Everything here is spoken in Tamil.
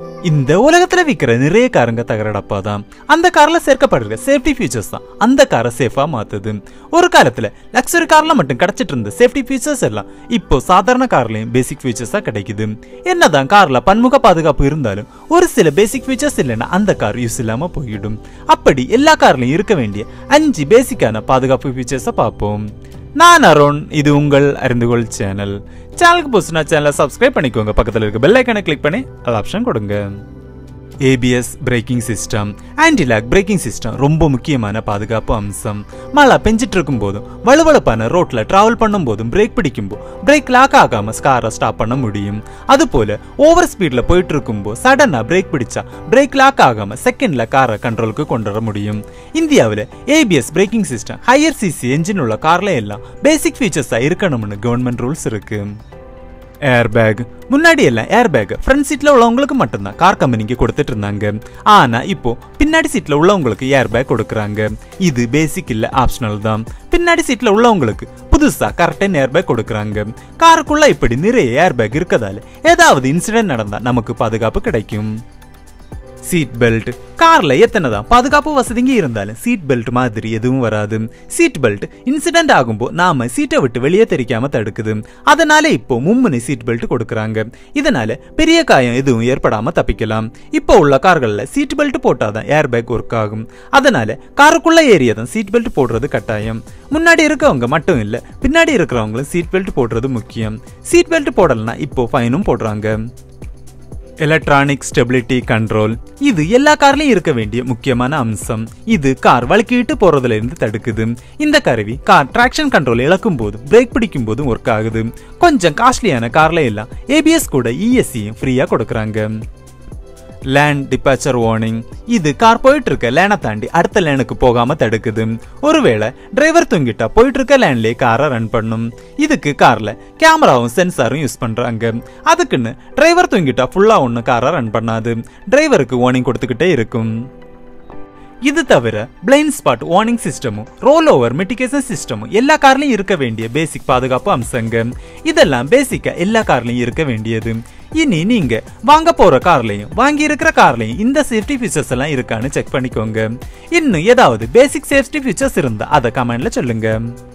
இந்த உலகத்துல விக்கிற நிறைய காருங்க தகரடப்பா தான் அந்த கார்ல சேர்க்கப்படுற சேஃப்டி ஃபீச்சர்ஸ் தான் அந்த காரை சேஃபா மாத்துது ஒரு காலத்துல லக்ஸரி கார்ல மட்டும் கிடைச்சிட்டு இருந்த சேஃப்டி ஃபீச்சர்ஸ் எல்லாம் இப்போ சாதாரண கார்லயும் பேசிக் ஃபீச்சர்ஸா கிடைக்குது என்னதான் கார்ல பன்முக பாதுகாப்பு இருந்தாலும் ஒரு சில பேசிக் ஃபீச்சர்ஸ் இல்லைன்னா அந்த கார் யூஸ் இல்லாம போயிடும் அப்படி எல்லா கார்லயும் இருக்க வேண்டிய அஞ்சு பேசிக்கான பாதுகாப்பு ஃபீச்சர்ஸை பார்ப்போம் நான் அருண் இது உங்கள் அறிந்துகொள் சேனல் சேனலுக்கு புதுசுனா சேனலை சப்ஸ்கிரைப் பண்ணிக்கோங்க பக்கத்தில் இருக்க பெல் ஐக்கனை கிளிக் பண்ணி அது ஆப்ஷன் கொடுங்க ABS braking system antilock braking system ரொம்ப முக்கியமான பாதுகாப்பு அம்சம் மழை பெஞ்சிட்டு இருக்கும் போதும் வலுவழுப்பான ரோட்ல டிராவல் பண்ணும் போதும் பிரேக் பிடிக்கும்போ பிரேக் லாக் ஆகாம காரை ஸ்டாப் பண்ண முடியும் அதுபோல ஓவர் ஸ்பீட்ல போயிட்டு இருக்கும்போ சடனா பிரேக் பிடிச்சா பிரேக் லாக் ஆகாம செகண்ட்ல காரை கண்ட்ரோலுக்கு கொண்டு வர முடியும் இந்தியாவில் ABS braking system higher CC engine உள்ள கார்ல எல்லாம் பேசிக் ஃபீச்சர்ஸா இருக்கணும்னு கவர்மெண்ட் ரூல்ஸ் இருக்கு ஏர் பேக் முன்னாடி எல்லாம் ஏர் பேக் ஃப்ரண்ட் சீட்ல உள்ளவங்களுக்கு மட்டும்தான் கார் கம்பெனிக்கு கொடுத்துட்டு இருந்தாங்க ஆனா இப்போ பின்னாடி சீட்ல உள்ளவங்களுக்கு ஏர் பேக் கொடுக்குறாங்க இது பேசிக் இல்ல ஆப்ஷனல் தான் பின்னாடி சீட்ல உள்ளவங்களுக்கு புதுசா கரெக்டான ஏர் பேக் கொடுக்குறாங்க காருக்குள்ள இப்படி நிறைய ஏர் பேக் இருக்கதால ஏதாவது இன்சிடென்ட் நடந்தா நமக்கு பாதுகாப்பு கிடைக்கும் சீட் பெல்ட் கார்ல எத்தனை தான் பாதுகாப்பு வசதிங்க இருந்தாலும் சீட் பெல்ட் மாதிரி எதுவும் வராது சீட் பெல்ட் இன்சிடென்ட் ஆகும்போ நாம சீட்டை விட்டு வெளியே தெரிக்காம தடுக்குது அதனால இப்போ மும்முனை சீட் பெல்ட் கொடுக்கறாங்க இதனால பெரிய காயம் எதுவும் ஏற்படாம தப்பிக்கலாம் இப்போ உள்ள கார்கள்ல சீட் பெல்ட் போட்டாதான் ஏர் பேக் ஒர்க் ஆகும் அதனால காருக்குள்ள ஏரியா தான் சீட் பெல்ட் போடுறது கட்டாயம் முன்னாடி இருக்கவங்க மட்டும் இல்ல பின்னாடி இருக்கிறவங்களும் சீட் பெல்ட் போடுறது முக்கியம் சீட் பெல்ட் போடலனா இப்போ ஃபைனும் போடுறாங்க எலக்ட்ரானிக் ஸ்டெபிலிட்டி கண்ட்ரோல் இது எல்லா கார்லயும் இருக்க வேண்டிய முக்கியமான அம்சம் இது கார் வழுக்கிட்டு போறதுல இருந்து தடுக்குது இந்த கருவி கார் டிராக்ஷன் கண்ட்ரோல் இழக்கும் போது பிரேக் பிடிக்கும் போதும் ஒர்க் ஆகுது கொஞ்சம் காஸ்ட்லியான கார்ல எல்லாம் ஏபிஎஸ் கூட இஎஸ்சியும் ஃப்ரீயா கொடுக்கறாங்க லேன் டிபாச்சர் வார்னிங் இது கார் போயிட்டு இருக்க லேனை தாண்டி அடுத்த லேனுக்கு போகாம தடுக்குது ஒருவேளை டிரைவர் தூங்கிட்டா போயிட்டு இருக்க லேன்லயே காரை ரன் பண்ணும் இதுக்கு கார்ல கேமராவும் சென்சாரும் யூஸ் பண்றாங்க அதுக்குன்னு டிரைவர் தூங்கிட்டா ஃபுல்லா ஒன்று காரை ரன் பண்ணாது டிரைவருக்கு வார்னிங் கொடுத்துக்கிட்டே இருக்கும் இது தவிர பிளைண்ட் ஸ்பாட் வார்னிங் சிஸ்டமும் ரோல் ஓவர் மிட்டிகேஷன் சிஸ்டமும் எல்லா கார்லயும் இருக்க வேண்டிய பேசிக் பாதுகாப்பு அம்சங்க இதெல்லாம் பேசிக்கா எல்லா கார்லயும் இருக்க வேண்டியது இனி நீங்க வாங்க போற கார்லயும் வாங்கி இருக்கிற கார்லயும் இந்த சேஃப்டி ஃபீச்சர்ஸ் எல்லாம் இருக்கான்னு செக் பண்ணிக்கோங்க இன்னும் ஏதாவது பேசிக் சேஃப்டி ஃபீச்சர்ஸ் இருந்தா அதை கமெண்ட்ல சொல்லுங்க